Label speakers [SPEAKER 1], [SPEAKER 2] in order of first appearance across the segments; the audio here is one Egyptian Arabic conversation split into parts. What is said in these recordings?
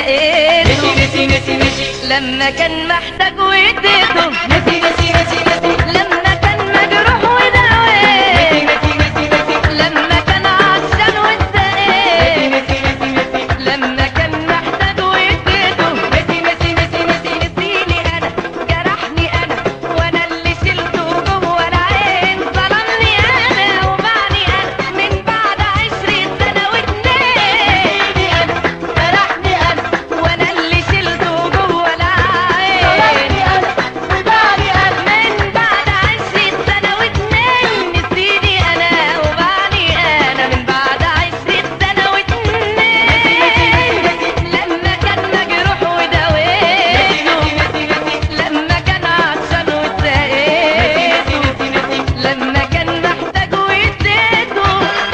[SPEAKER 1] وسقيته
[SPEAKER 2] نسي نسي نسي
[SPEAKER 1] لما كان محتاج واديته
[SPEAKER 2] نسي نسي نسي نسي
[SPEAKER 1] لما كان مجروح وداويت
[SPEAKER 2] نسي نسي نسي
[SPEAKER 1] لما كان عطشان واتسقيت
[SPEAKER 2] نسي نسي نسي
[SPEAKER 1] لما كان محتاج واديته
[SPEAKER 2] نسي نسي نسي نسي
[SPEAKER 1] نسيني انا جرحني انا وانا اللي شلته جوه العين ظلمني انا وبعني انا من بعد عشرين سنه واتنين
[SPEAKER 2] انا جرحني انا
[SPEAKER 1] وانا اللي شلته جوه العين
[SPEAKER 2] ظلمني انا وبعني انا
[SPEAKER 1] من بعد عشرين سنة واتنين نسيني أنا وبعني أنا من بعد عشرين سنة واتنين لما كان مجروح وداويته
[SPEAKER 2] نسي نسي
[SPEAKER 1] لما كان عطشان واتسقيته
[SPEAKER 2] نسي نسي
[SPEAKER 1] لما كان محتاج واديته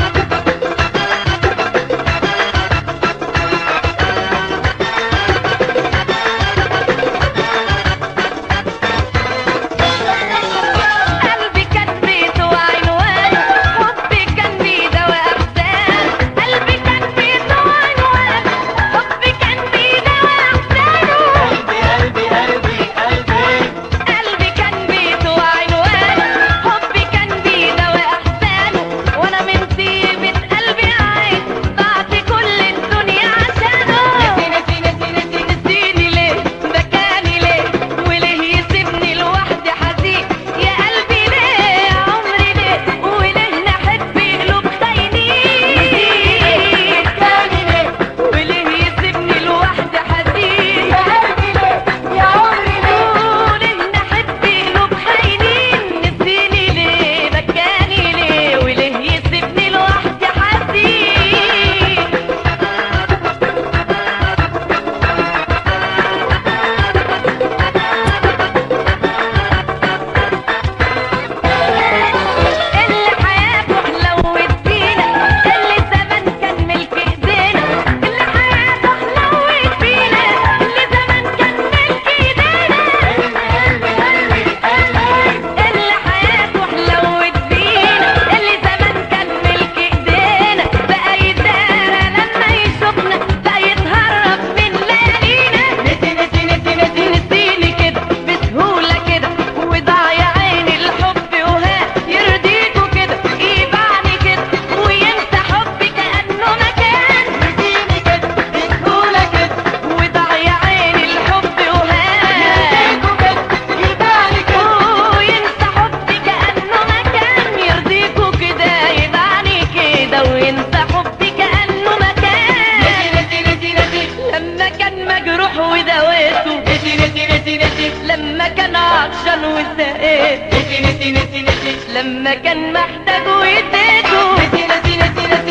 [SPEAKER 1] قلبي كان بيته وعنوان حبي كان بيداوي أحزان قلبي كان بيته وعنوان حبي كان بيداوي أحزانه
[SPEAKER 2] قلبي قلبي قلبي
[SPEAKER 1] قلبي كان بيته وعنوان حبي كان بيداوي أحزانه وأنا من طيبة قلبي عين ضعت كل الدنيا عشانه
[SPEAKER 2] نسي نسي نسي
[SPEAKER 1] نسيني ليه بكاني ليه وليه يسيبني لوحدي حزين يا قلبي ليه يا عمري ليه وليه نحب قلوب خاينين
[SPEAKER 2] كاني ليه
[SPEAKER 1] وليه يسيبني لوحدي حزين
[SPEAKER 2] يا قلبي ليه يا عمري ليه
[SPEAKER 1] وليه نحب قلوب خاينين نسيني ليه بكاني ليه وليه يسيبني لوحدي حزين اللي حياته حلوت فينا اللي زمان كان ملك ايدينا اللي حياته حلوت فينا اللي زمان كان ملك ايدينا
[SPEAKER 2] قلبي قلبي
[SPEAKER 1] اللي حياته حلوت فينا اللي زمان كان ملك ايدينا بقى يدارى لما يشوفنا بقى يتهرب من ليالينا
[SPEAKER 2] نسي نسي نسي نسي
[SPEAKER 1] نسيني كده بسهولة كده وضايع عيني الحب وها يرضيكوا كده يبعني كده وينسى حبي كأنه مكان
[SPEAKER 2] نسيني كده بسهولة كده
[SPEAKER 1] وضايع عيني الحب وها
[SPEAKER 2] يرضيكوا كده يبالي كده
[SPEAKER 1] وينسى حبي كأنه مكان يرضيكوا كده يبعني كده وينسى حبي كأنه مكان
[SPEAKER 2] نسي نسي نسي
[SPEAKER 1] لما كان مجروح وداويته
[SPEAKER 2] نسي نسي نسي نسي
[SPEAKER 1] لما كان عطشان وسقيته
[SPEAKER 2] نسي نسي نسي نسي
[SPEAKER 1] لما كان محتاج واديته
[SPEAKER 2] نسي نسي نسي نسي